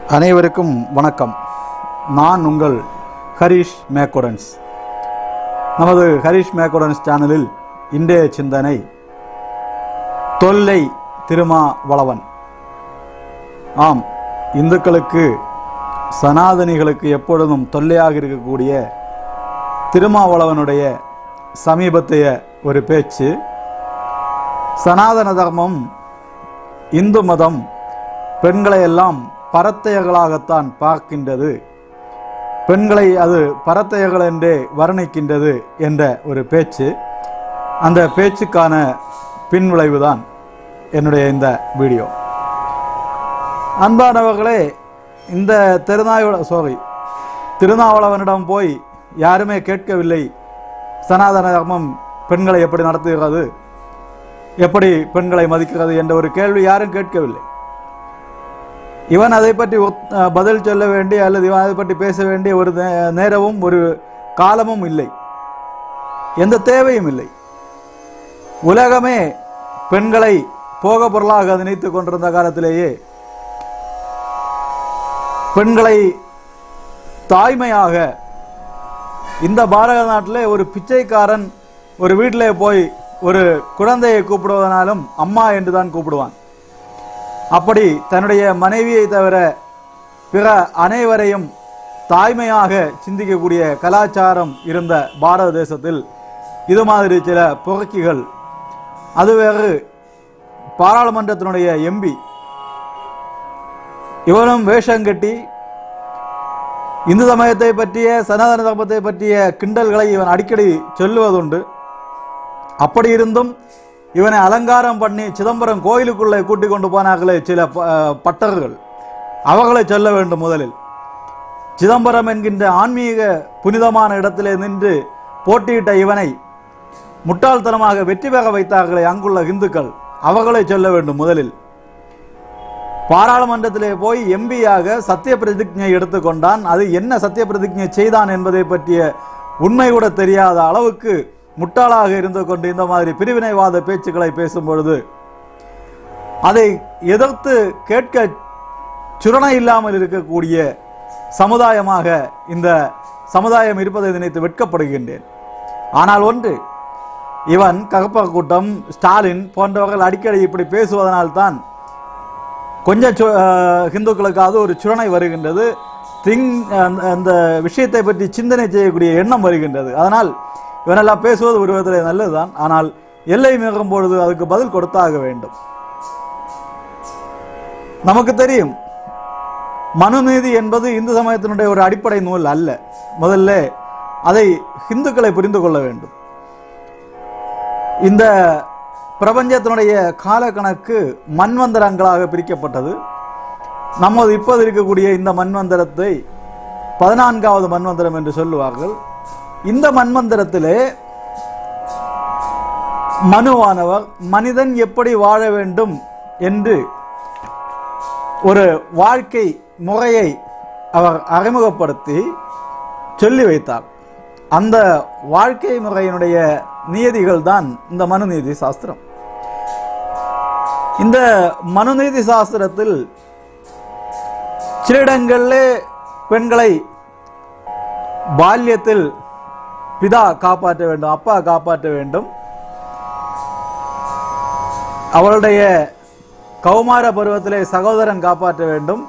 அனைவருக்கும் வணக்கம் நான் உங்கள் ஹரிஷ் மேக்கோடன்ஸ் நமது ஹரிஷ் மேக்கோடன்ஸ் சேனலில் இன்றைய சிந்தனை தொல்லை திருமா வளவன் ஆம் இந்துக்களுக்கு சனாதனிகளுக்கு எப்பொழுதும் தொல்லையாக இருக்கக்கூடிய திருமாவளவனுடைய சமீபத்தைய ஒரு பேச்சு சனாதன தர்மம் இந்து மதம் பெண்களை எல்லாம் பரத்தையர்களாகத்தான் பார்க்கின்றது பெண்களை அது பரத்தையர்கள் என்றே வர்ணிக்கின்றது என்ற ஒரு பேச்சு அந்த பேச்சுக்கான பின்விளைவுதான் என்னுடைய இந்த வீடியோ அன்பானவர்களே இந்த திருநாயுட சாரி திருநாவளவனிடம் போய் யாருமே கேட்கவில்லை சனாதன தர்மம் பெண்களை எப்படி நடத்துகிறது எப்படி பெண்களை மதிக்கிறது என்ற ஒரு கேள்வி யாரும் கேட்கவில்லை இவன் அதை பற்றி ஒத்- அஹ் பதில் சொல்ல வேண்டிய அல்லது இவன் அதை பற்றி பேச வேண்டிய ஒரு நே- நேரமும் ஒரு காலமும் இல்லை எந்த தேவையும் இல்லை உலகமே பெண்களை போக பொருளாக நினைத்துக் கொண்டிருந்த காலத்திலேயே பெண்களை தாய்மையாக இந்த பாரத நாட்டிலே ஒரு பிச்சைக்காரன் ஒரு வீட்டிலே போய் ஒரு குழந்தையை கூப்பிடுவதனாலும் அம்மா என்று தான் கூப்பிடுவான் அப்படி தன்னுடைய மனைவியை தவிர பிற அனைவரையும் தாய்மையாக சிந்திக்கக்கூடிய கலாச்சாரம் இருந்த பாரத தேசத்தில் இது மாதிரி சில புரட்சிகள் அது வேறு பாராளுமன்றத்தினுடைய எம்பி இவனும் வேஷம் கட்டி இந்து சமயத்தை பற்றிய சனாதன தர்மத்தை பற்றிய கிண்டல்களை இவன் அடிக்கடி சொல்லுவதுண்டு அப்படி இருந்தும் இவனை அலங்காரம் பண்ணி சிதம்பரம் கோயிலுக்குள்ளே கூட்டிக் கொண்டு போனார்களே சில ப- அஹ் பட்டர்கள் அவர்களை சொல்ல வேண்டும் முதலில் சிதம்பரம் என்கின்ற ஆன்மீக புனிதமான இடத்திலே நின்று போட்டியிட்ட இவனை முட்டாள்தனமாக வெற்றி பெற வைத்தார்களே அங்குள்ள இந்துக்கள் அவர்களை சொல்ல வேண்டும் முதலில் பாராளுமன்றத்திலே போய் எம்பியாக சத்திய பிரதிஜை எடுத்துக்கொண்டான் அது என்ன சத்திய பிரதிஜை செய்தான் என்பதை பற்றிய உண்மை கூட தெரியாத அளவுக்கு முட்டாளாக இருந்து கொண்டு இந்த மாதிரி பிரிவினைவாத பேச்சுக்களை பேசும் பொழுது அதை எதிர்த்து கேட்க சுரணை இல்லாமல் இருக்கக்கூடிய சமுதாயமாக இந்த சமுதாயம் இருப்பதை நினைத்து வெட்கப்படுகின்றேன் ஆனால் ஒன்று இவன் ககப்ப கூட்டம் ஸ்டாலின் போன்றவர்கள் அடிக்கடி இப்படி பேசுவதனால்தான் கொஞ்சம் சு- அஹ் ஹிந்துக்களுக்காவது ஒரு சுரணை வருகின்றது திங் அந்த- அந்த விஷயத்தை பற்றி சிந்தனை செய்யக்கூடிய எண்ணம் வருகின்றது அதனால் இவனெல்லாம் பேசுவது ஒரு விதத்தில் நல்லதுதான் ஆனால் எல்லை மீறும் பொழுது அதுக்கு பதில் கொடுத்தாக வேண்டும் நமக்கு தெரியும் மனுநீதி என்பது இந்து சமயத்தினுடைய ஒரு அடிப்படை நூல் அல்ல முதல்ல அதை ஹிந்துக்களை புரிந்து கொள்ள வேண்டும் இந்த பிரபஞ்சத்தினுடைய காலக்கணக்கு மன்வந்தரங்களாக பிரிக்கப்பட்டது நமது இப்போது இருக்கக்கூடிய இந்த மன்வந்தரத்தை பதினான்காவது மன்வந்தரம் என்று சொல்லுவார்கள் இந்த மன்வந்தரத்திலே மனுவானவர் மனிதன் எப்படி வாழ வேண்டும் என்று ஒரு வாழ்க்கை முறையை அவர் அறிமுகப்படுத்தி சொல்லி வைத்தார் அந்த வாழ்க்கை முறையினுடைய நியதிகள் தான் இந்த மனுநீதி சாஸ்திரம் இந்த மனுநீதி சாஸ்திரத்தில் சில இடங்களிலே பெண்களை பால்யத்தில் பிதா காப்பாற்ற வேண்டும் அப்பா காப்பாற்ற வேண்டும் அவளுடைய கௌமார பருவத்திலே சகோதரன் காப்பாற்ற வேண்டும்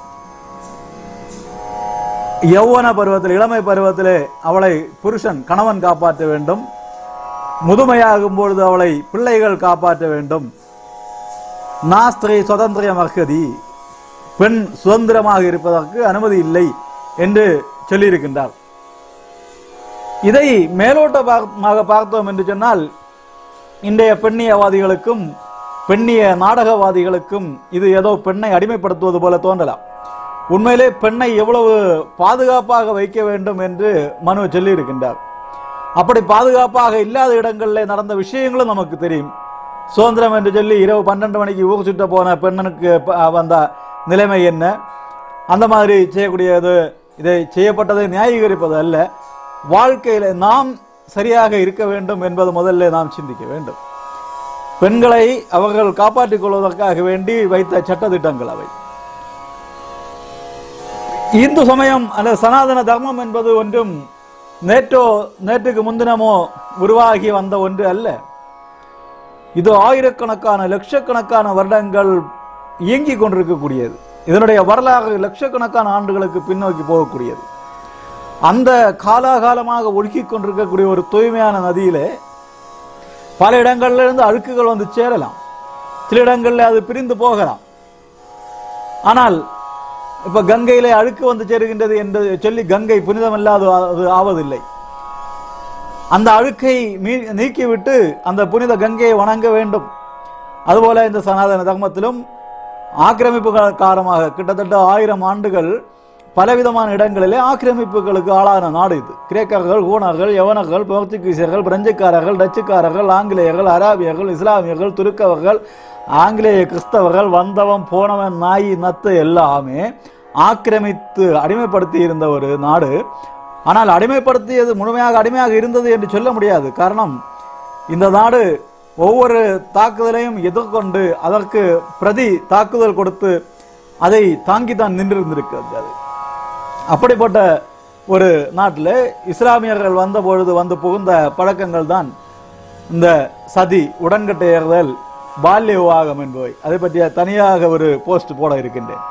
யௌவன பருவத்தில் இளமை பருவத்திலே அவளை புருஷன் கணவன் காப்பாற்ற வேண்டும் முதுமையாகும் பொழுது அவளை பிள்ளைகள் காப்பாற்ற வேண்டும் நாஸ்திரை சுதந்திர மகதி பெண் சுதந்திரமாக இருப்பதற்கு அனுமதி இல்லை என்று சொல்லியிருக்கின்றார் இதை மேலோட்டமாக பார்த்தோம் என்று சொன்னால் இன்றைய பெண்ணியவாதிகளுக்கும் பெண்ணிய நாடகவாதிகளுக்கும் இது ஏதோ பெண்ணை அடிமைப்படுத்துவது போல தோன்றலாம் உண்மையிலே பெண்ணை எவ்வளவு பாதுகாப்பாக வைக்க வேண்டும் என்று மனு சொல்லியிருக்கின்றார் அப்படி பாதுகாப்பாக இல்லாத இடங்களில் நடந்த விஷயங்களும் நமக்கு தெரியும் சுதந்திரம் என்று சொல்லி இரவு பன்னெண்டு மணிக்கு ஊர் சுட்ட போன பெண்ணனுக்கு ப- வந்த நிலைமை என்ன அந்த மாதிரி செய்யக்கூடியது இதை செய்யப்பட்டதை நியாயீகரிப்பது அல்ல வாழ்க்கையில நாம் சரியாக இருக்க வேண்டும் என்பது முதல்ல நாம் சிந்திக்க வேண்டும் பெண்களை அவர்கள் காப்பாற்றிக் கொள்வதற்காக வேண்டி வைத்த சட்டதிட்டங்கள் அவை இந்து சமயம் அல்லது சனாதன தர்மம் என்பது ஒன்றும் நேற்றோ நேற்றுக்கு முன்தினமோ உருவாகி வந்த ஒன்று அல்ல இது ஆயிரக்கணக்கான லட்சக்கணக்கான வருடங்கள் இயங்கிக் கொண்டிருக்கக்கூடியது இதனுடைய வரலாறு லட்சக்கணக்கான ஆண்டுகளுக்கு பின்னோக்கி போகக்கூடியது அந்த காலாகாலமாக ஒழுக்கிக் கொண்டிருக்கக்கூடிய ஒரு தூய்மையான நதியிலே பல இடங்கள்ல இருந்து அழுக்குகள் வந்து சேரலாம் சில இடங்கள்ல அது பிரிந்து போகலாம் ஆனால் இப்ப கங்கையிலே அழுக்கு வந்து சேருகின்றது என்று சொல்லி கங்கை புனிதமல்லாது அது ஆவதில்லை அந்த அழுக்கை மீ- நீக்கிவிட்டு அந்த புனித கங்கையை வணங்க வேண்டும் அதுபோல இந்த சனாதன தர்மத்திலும் ஆக்கிரமிப்பு கா- காரணமாக கிட்டத்தட்ட ஆயிரம் ஆண்டுகள் பலவிதமான இடங்களிலே ஆக்கிரமிப்புகளுக்கு ஆளான நாடு இது கிரேக்கர்கள் ஊனர்கள் யவனர்கள் போர்த்துகீசியர்கள் பிரெஞ்சுக்காரர்கள் டச்சுக்காரர்கள் ஆங்கிலேயர்கள் அராபியர்கள் இஸ்லாமியர்கள் துருக்கவர்கள் ஆங்கிலேய கிறிஸ்தவர்கள் வந்தவன் போனவன் நாய் நத்து எல்லாமே ஆக்கிரமித்து அடிமைப்படுத்தி இருந்த ஒரு நாடு ஆனால் அடிமைப்படுத்தியது முழுமையாக அடிமையாக இருந்தது என்று சொல்ல முடியாது காரணம் இந்த நாடு ஒவ்வொரு தாக்குதலையும் எதிர்கொண்டு அதற்கு பிரதி தாக்குதல் கொடுத்து அதை தாங்கி தான் நின்றிருந்திருக்கிறது அது அப்படிப்பட்ட ஒரு நாட்டில் இஸ்லாமியர்கள் வந்த பொழுது வந்து புகுந்த பழக்கங்கள் தான் இந்த சதி உடன்கட்டை ஏறுதல் பால்ய விவாகம் என்பவை அதை பற்றிய தனியாக ஒரு போஸ்ட் போட இருக்கின்றேன்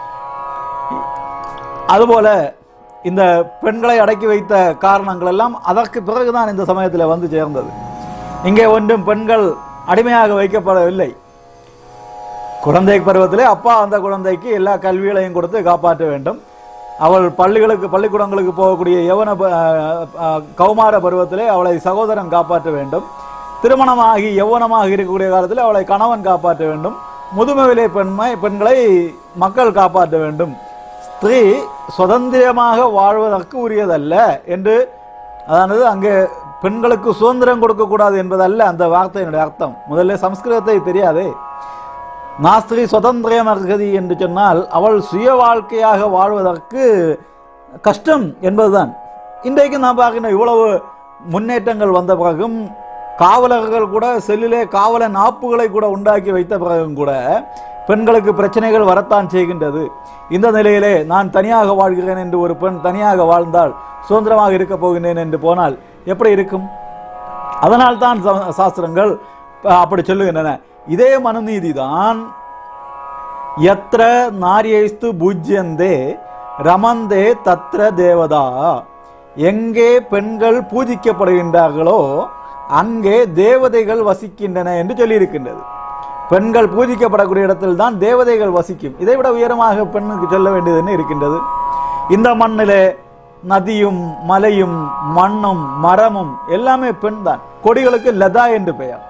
அதுபோல இந்த பெண்களை அடக்கி வைத்த காரணங்கள் எல்லாம் அதற்கு பிறகுதான் இந்த சமயத்தில் வந்து சேர்ந்தது இங்கே ஒன்றும் பெண்கள் அடிமையாக வைக்கப்படவில்லை குழந்தை பருவத்திலே அப்பா அந்த குழந்தைக்கு எல்லா கல்விகளையும் கொடுத்து காப்பாற்ற வேண்டும் அவள் பள்ளிகளுக்கு பள்ளிக்கூடங்களுக்கு போகக்கூடிய யவன ப- அஹ், அஹ், கௌமார பருவத்திலே அவளை சகோதரன் காப்பாற்ற வேண்டும் திருமணமாகி யௌவனமாக இருக்கக்கூடிய காலத்தில் அவளை கணவன் காப்பாற்ற வேண்டும் முதுமையிலே பெண்மை பெண்களை மக்கள் காப்பாற்ற வேண்டும் ஸ்திரீ சுதந்திரமாக வாழ்வதற்கு உரியதல்ல என்று அதானது அங்கே பெண்களுக்கு சுதந்திரம் கொடுக்கக்கூடாது என்பதல்ல அந்த வார்த்தையினுடைய அர்த்தம் முதல்ல சம்ஸ்கிருதத்தை தெரியாதே நாஸ்திரி சுதந்திரம் அர்ஹதி என்று சொன்னால் அவள் சுய வாழ்க்கையாக வாழ்வதற்கு கஷ்டம் என்பதுதான் இன்றைக்கு நாம் பார்க்கின்ற இவ்வளவு முன்னேற்றங்கள் வந்த பிறகும் காவலர்கள் கூட செல்லிலே காவலன் ஆப்புகளை கூட உண்டாக்கி வைத்த பிறகும் கூட பெண்களுக்கு பிரச்சனைகள் வரத்தான் செய்கின்றது இந்த நிலையிலே நான் தனியாக வாழ்கிறேன் என்று ஒரு பெண் தனியாக வாழ்ந்தால் சுதந்திரமாக இருக்கப் போகின்றேன் என்று போனால் எப்படி இருக்கும் அதனால் தான் சா- சாஸ்திரங்கள் அஹ், அப்படி சொல்லுகின்றன இதே மனுநீதி தான் எத்திர நாரியைஸ்து பூஜ்யந்தே ரமந்தே தத்ர தேவதா எங்கே பெண்கள் பூஜிக்கப்படுகின்றார்களோ அங்கே தேவதைகள் வசிக்கின்றன என்று சொல்லியிருக்கின்றது பெண்கள் பூஜிக்கப்படக்கூடிய இடத்தில் தான் தேவதைகள் வசிக்கும் இதைவிட உயரமாக பெண்ணுக்கு சொல்ல வேண்டியதுன்னு இருக்கின்றது இந்த மண்ணிலே நதியும் மலையும் மண்ணும் மரமும் எல்லாமே பெண் தான் கொடிகளுக்கு லதா என்று பெயர்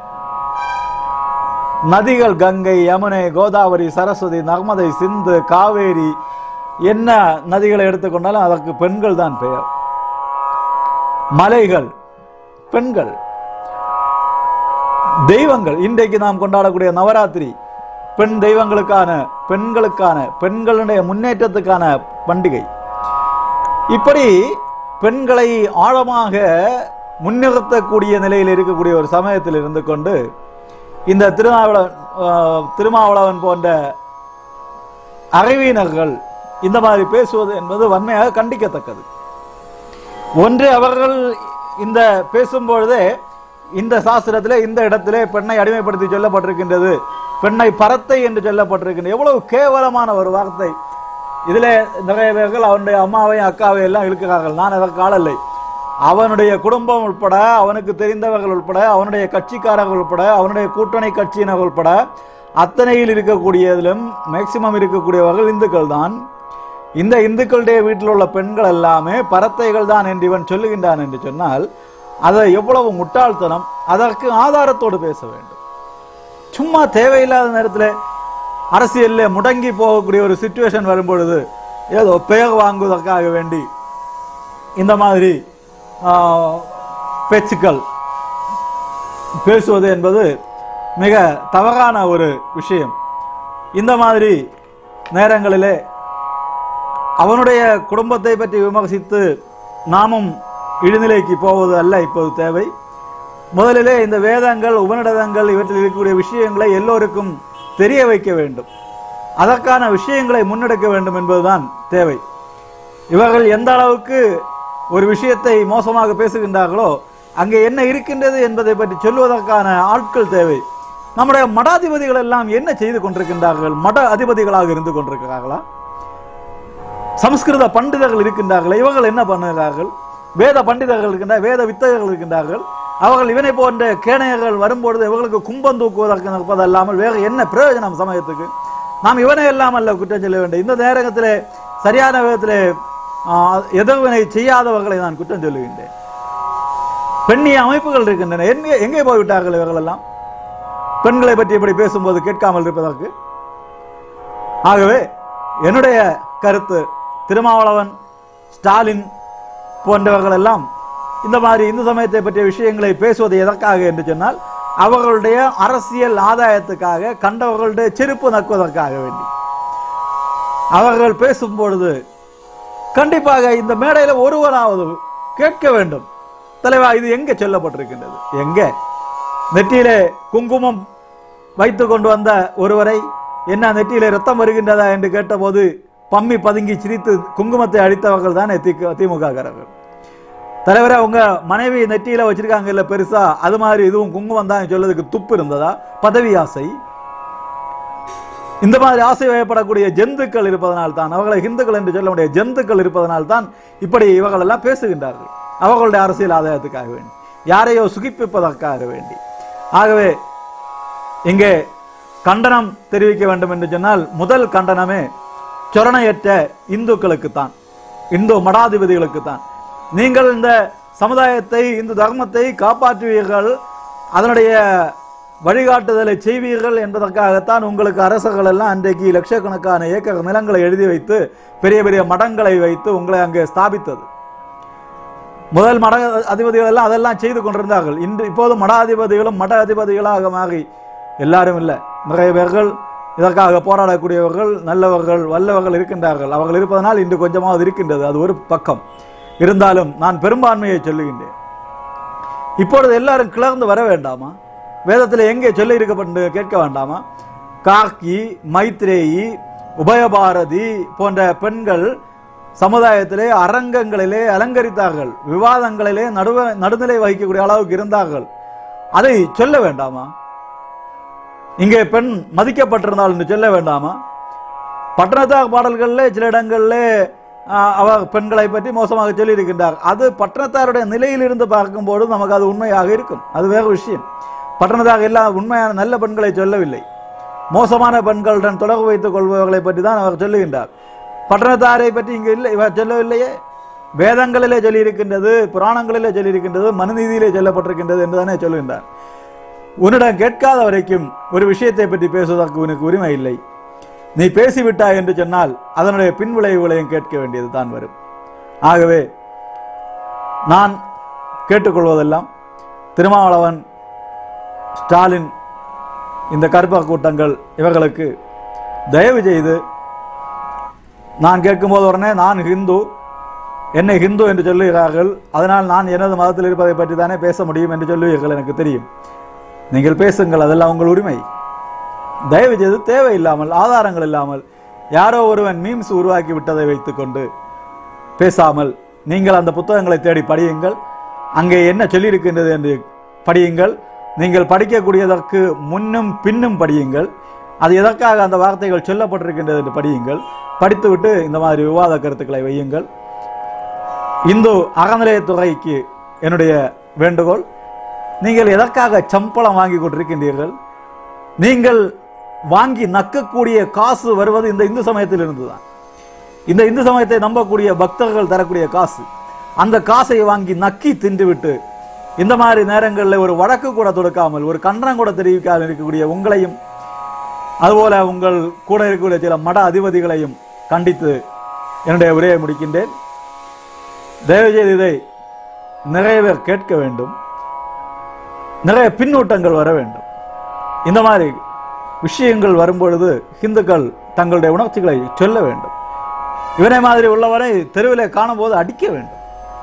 நதிகள் கங்கை யமுனை கோதாவரி சரஸ்வதி நர்மதை சிந்து காவேரி என்ன நதிகளை எடுத்துக்கொண்டாலும் அதற்கு பெண்கள் தான் பெயர் மலைகள் பெண்கள் தெய்வங்கள் இன்றைக்கு நாம் கொண்டாடக்கூடிய நவராத்திரி பெண் தெய்வங்களுக்கான பெண்களுக்கான பெண்களுடைய முன்னேற்றத்துக்கான பண்டிகை இப்படி பெண்களை ஆழமாக முன்னிறுத்தக்கூடிய நிலையில் இருக்கக்கூடிய ஒரு சமயத்தில் இருந்து கொண்டு இந்த திருமாவளவன் ஆஹ், திருமாவளவன் போன்ற அறிவியினர்கள் இந்த மாதிரி பேசுவது என்பது வன்மையாக கண்டிக்கத்தக்கது ஒன்று அவர்கள் இந்த பேசும்பொழுதே இந்த சாஸ்திரத்திலே இந்த இடத்திலே பெண்ணை அடிமைப்படுத்தி சொல்லப்பட்டிருக்கின்றது பெண்ணை பரத்தை என்று சொல்லப்பட்டிருக்கின்றது எவ்வளவு கேவலமான ஒரு வார்த்தை இதிலே நிறைய பேர்கள் அவனுடைய அம்மாவையும் அக்காவையும் எல்லாம் இழுக்கிறார்கள் நான் அதற்கு ஆளல்லை அவனுடைய குடும்பம் உட்பட அவனுக்கு தெரிந்தவர்கள் உட்பட அவனுடைய கட்சிக்காரர்கள் உட்பட அவனுடைய கூட்டணி கட்சியினர் உட்பட அத்தனையில் இருக்கக்கூடியதிலும் மேக்சிமம் இருக்கக்கூடியவர்கள் இந்துக்கள் தான் இந்த இந்துக்களுடைய வீட்டில் உள்ள பெண்கள் எல்லாமே பரத்தைகள் தான் என்று இவன் சொல்லுகின்றான் என்று சொன்னால் அதை எவ்வளவு முட்டாள்தனம் அதற்கு ஆதாரத்தோடு பேச வேண்டும் சும்மா தேவையில்லாத நேரத்தில் அரசியலில் முடங்கி போகக்கூடிய ஒரு சுச்சுவேஷன் வரும்பொழுது ஏதோ பெயர் வாங்குவதற்காக வேண்டி இந்த மாதிரி ஆ, பேச்சுக்கள் பேசுவது என்பது மிக தவறான ஒரு விஷயம் இந்த மாதிரி நேரங்களிலே அவனுடைய குடும்பத்தை பற்றி விமர்சித்து நாமும் இழிநிலைக்கு போவது அல்ல இப்போது தேவை முதலிலே இந்த வேதங்கள் உபநிடதங்கள் இவற்றில் இருக்கக்கூடிய விஷயங்களை எல்லோருக்கும் தெரிய வைக்க வேண்டும் அதற்கான விஷயங்களை முன்னெடுக்க வேண்டும் என்பதுதான் தேவை இவர்கள் எந்த அளவுக்கு ஒரு விஷயத்தை மோசமாக பேசுகின்றார்களோ அங்கே என்ன இருக்கின்றது என்பதை பற்றி சொல்வதற்கான ஆட்கள் தேவை நம்முடைய மடாதிபதிகள் எல்லாம் என்ன செய்து கொண்டிருக்கின்றார்கள் மட அதிபதிகளாக இருந்து கொண்டிருக்கிறார்களா சமஸ்கிருத பண்டிதர்கள் இருக்கின்றார்கள் இவர்கள் என்ன பண்ணுகிறார்கள் வேத பண்டிதர்கள் இருக்கின்ற வேத வித்தகர்கள் இருக்கின்றார்கள் அவர்கள் இவனை போன்ற கேணையர்கள் வரும்பொழுது இவர்களுக்கு கும்பம் தூக்குவதற்கு நிற்பதல்லாமல் வேறு என்ன பிரயோஜனம் சமயத்துக்கு நாம் இவனை எல்லாம் அல்ல குற்றம் சொல்ல வேண்டும் இந்த நேரத்திலே சரியான விதத்திலே ஆ, எதிர்வினை செய்யாதவர்களை நான் குற்றம் சொல்லுகின்றேன் பெண்ணிய அமைப்புகள் இருக்கின்றன எங்கே எங்கே போய்விட்டார்கள் இவர்கள் எல்லாம் பெண்களை பற்றி இப்படி பேசும்போது கேட்காமல் இருப்பதற்கு ஆகவே என்னுடைய கருத்து திருமாவளவன் ஸ்டாலின் போன்றவர்கள் எல்லாம் இந்த மாதிரி இந்து சமயத்தை பற்றிய விஷயங்களை பேசுவது எதற்காக என்று சொன்னால் அவர்களுடைய அரசியல் ஆதாயத்துக்காக கண்டவர்களுடைய செருப்பு நக்குவதற்காக வேண்டி அவர்கள் பேசும் பொழுது கண்டிப்பாக இந்த மேடையில ஒருவராவது கேட்க வேண்டும் தலைவா இது எங்க சொல்லப்பட்டிருக்கின்றது எங்க நெற்றியிலே குங்குமம் வைத்து கொண்டு வந்த ஒருவரை என்ன நெற்றியிலே ரத்தம் வருகின்றதா என்று கேட்டபோது பம்மி பதுங்கி சிரித்து குங்குமத்தை அடித்தவர்கள் தான் திமுக காரர்கள் தலைவரே உங்க மனைவி நெற்றியில வச்சிருக்காங்க இல்ல பெருசா அது மாதிரி இதுவும் குங்குமம் தான் சொல்லதுக்கு துப்பு இருந்ததா பதவி ஆசை இந்த மாதிரி ஆசை வயப்படக்கூடிய ஜந்துக்கள் இருப்பதனால் தான் அவர்களை இந்துக்கள் என்று சொல்ல முடிய ஜந்துக்கள் இருப்பதனால் தான் இப்படி இவர்கள் எல்லாம் பேசுகின்றார்கள் அவர்களுடைய அரசியல் ஆதாயத்துக்காக வேண்டி யாரையோ சுகிப்பிப்பதற்காக வேண்டி ஆகவே இங்கே கண்டனம் தெரிவிக்க வேண்டும் என்று சொன்னால் முதல் கண்டனமே சொரணையற்ற இந்துக்களுக்கு தான் இந்து மடாதிபதிகளுக்கு தான் நீங்கள் இந்த சமுதாயத்தை இந்து தர்மத்தை காப்பாற்றுவீர்கள் அதனுடைய வழிகாட்டுதலை செய்வீர்கள் என்பதற்காகத்தான் உங்களுக்கு அரசர்கள் எல்லாம் அன்றைக்கு லட்சக்கணக்கான ஏக்கர் நிலங்களை எழுதி வைத்து பெரிய பெரிய மடங்களை வைத்து உங்களை அங்கே ஸ்தாபித்தது முதல் மட அதிபதிகள் எல்லாம் அதெல்லாம் செய்து கொண்டிருந்தார்கள் இன்று இப்போது மடாதிபதிகளும் மட அதிபதிகளாக மாறி எல்லாரும் இல்லை நிறைய பேர்கள் இதற்காக போராடக்கூடியவர்கள் நல்லவர்கள் வல்லவர்கள் இருக்கின்றார்கள் அவர்கள் இருப்பதனால் இன்று கொஞ்சமாவது இருக்கின்றது அது ஒரு பக்கம் இருந்தாலும் நான் பெரும்பான்மையை சொல்லுகின்றேன் இப்பொழுது எல்லாரும் கிளர்ந்து வர வேண்டாமா வேதத்தில் எங்கே சொல்லி இருக்கப்பட்டு கேட்க வேண்டாமா காக்கி மைத்ரேயி உபயபாரதி போன்ற பெண்கள் சமுதாயத்திலே அரங்கங்களிலே அலங்கரித்தார்கள் விவாதங்களிலே நடுவ நடுநிலை வகிக்கக்கூடிய அளவுக்கு இருந்தார்கள் அதை சொல்ல வேண்டாமா இங்கே பெண் மதிக்கப்பட்டிருந்தாள் என்று சொல்ல வேண்டாமா பட்டணத்தார் பாடல்களிலே சில இடங்களிலே ஆஹ், அவர் பெண்களை பற்றி மோசமாக சொல்லியிருக்கின்றார் அது பட்டணத்தாருடைய நிலையிலிருந்து பார்க்கும்போது நமக்கு அது உண்மையாக இருக்கும் அது வேறு விஷயம் பட்டணத்தார் எல்லா உண்மையான நல்ல பெண்களை சொல்லவில்லை மோசமான பெண்களுடன் தொடர்பு வைத்துக் கொள்பவர்களை பற்றி தான் அவர் சொல்லுகின்றார் பட்டணத்தாரை பற்றி இங்கு இல்லை இவர் சொல்லவில்லையே வேதங்களிலே சொல்லியிருக்கின்றது புராணங்களிலே சொல்லியிருக்கின்றது மனுநீதியிலே சொல்லப்பட்டிருக்கின்றது என்று தானே சொல்லுகின்றார் உன்னிடம் கேட்காத வரைக்கும் ஒரு விஷயத்தை பற்றி பேசுவதற்கு உனக்கு உரிமை இல்லை நீ பேசிவிட்டாய் என்று சொன்னால் அதனுடைய பின்விளைவுகளையும் கேட்க வேண்டியது தான் வரும் ஆகவே நான் கேட்டுக்கொள்வதெல்லாம் திருமாவளவன் ஸ்டாலின் இந்த கருப்ப கூட்டங்கள் இவர்களுக்கு தயவு செய்து நான் கேட்கும்போது உடனே நான் ஹிந்து என்னை ஹிந்து என்று சொல்லுகிறார்கள் அதனால் நான் எனது மதத்தில் இருப்பதை பற்றி தானே பேச முடியும் என்று சொல்லுவீர்கள் எனக்கு தெரியும் நீங்கள் பேசுங்கள் அதெல்லாம் உங்கள் உரிமை தயவு செய்து தேவையில்லாமல் ஆதாரங்கள் இல்லாமல் யாரோ ஒருவன் மீம்ஸ் உருவாக்கி விட்டதை வைத்துக்கொண்டு பேசாமல் நீங்கள் அந்த புத்தகங்களை தேடி படியுங்கள் அங்கே என்ன சொல்லியிருக்கின்றது என்று படியுங்கள் நீங்கள் படிக்கக்கூடியதற்கு முன்னும் பின்னும் படியுங்கள் அது எதற்காக அந்த வார்த்தைகள் சொல்லப்பட்டிருக்கின்றது என்று படியுங்கள் படித்துவிட்டு இந்த மாதிரி விவாத கருத்துக்களை வையுங்கள் இந்து அறநிலையத்துறைக்கு என்னுடைய வேண்டுகோள் நீங்கள் எதற்காக சம்பளம் வாங்கி கொண்டிருக்கின்றீர்கள் நீங்கள் வாங்கி நக்கக்கூடிய காசு வருவது இந்த இந்து சமயத்தில் இருந்துதான் இந்த இந்து சமயத்தை நம்பக்கூடிய பக்தர்கள் தரக்கூடிய காசு அந்த காசை வாங்கி நக்கி தின்றுவிட்டு இந்த மாதிரி நேரங்களில் ஒரு வழக்கு கூட தொடுக்காமல் ஒரு கண்டனம் கூட தெரிவிக்காமல் இருக்கக்கூடிய உங்களையும் அதுபோல உங்கள் கூட இருக்கக்கூடிய சில மட அதிபதிகளையும் கண்டித்து என்னுடைய உரையை முடிக்கின்றேன் தயவுசெய்து இதை நிறைய பேர் கேட்க வேண்டும் நிறைய பின்னூட்டங்கள் வர வேண்டும் இந்த மாதிரி விஷயங்கள் வரும்பொழுது இந்துக்கள் தங்களுடைய உணர்ச்சிகளை சொல்ல வேண்டும் இவனை மாதிரி உள்ளவரை தெருவிலே காணும்போது அடிக்க வேண்டும்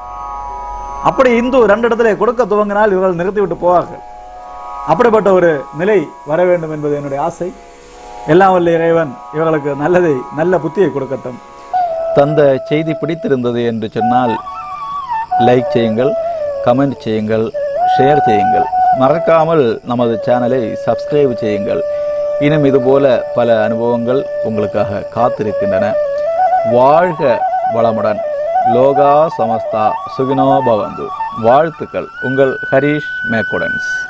அப்படி இந்து ரெண்டு இடத்துல கொடுக்க துவங்கினால் இவர்கள் நிறுத்திவிட்டு போவார்கள் அப்படிப்பட்ட ஒரு நிலை வர வேண்டும் என்பது என்னுடைய ஆசை எல்லாம் வல்ல இறைவன் இவர்களுக்கு நல்லதை நல்ல புத்தியை கொடுக்கட்டும் தந்த செய்தி பிடித்திருந்தது என்று சொன்னால் லைக் செய்யுங்கள் கமெண்ட் செய்யுங்கள் ஷேர் செய்யுங்கள் மறக்காமல் நமது சேனலை சப்ஸ்கிரைப் செய்யுங்கள் இன்னும் இதுபோல பல அனுபவங்கள் உங்களுக்காக காத்திருக்கின்றன வாழ்க வளமுடன் லோகா சமஸ்தா சுகினோ பவந்து வாழ்த்துக்கள் உங்கள் ஹரீஷ் மேக்குடன்ஸ்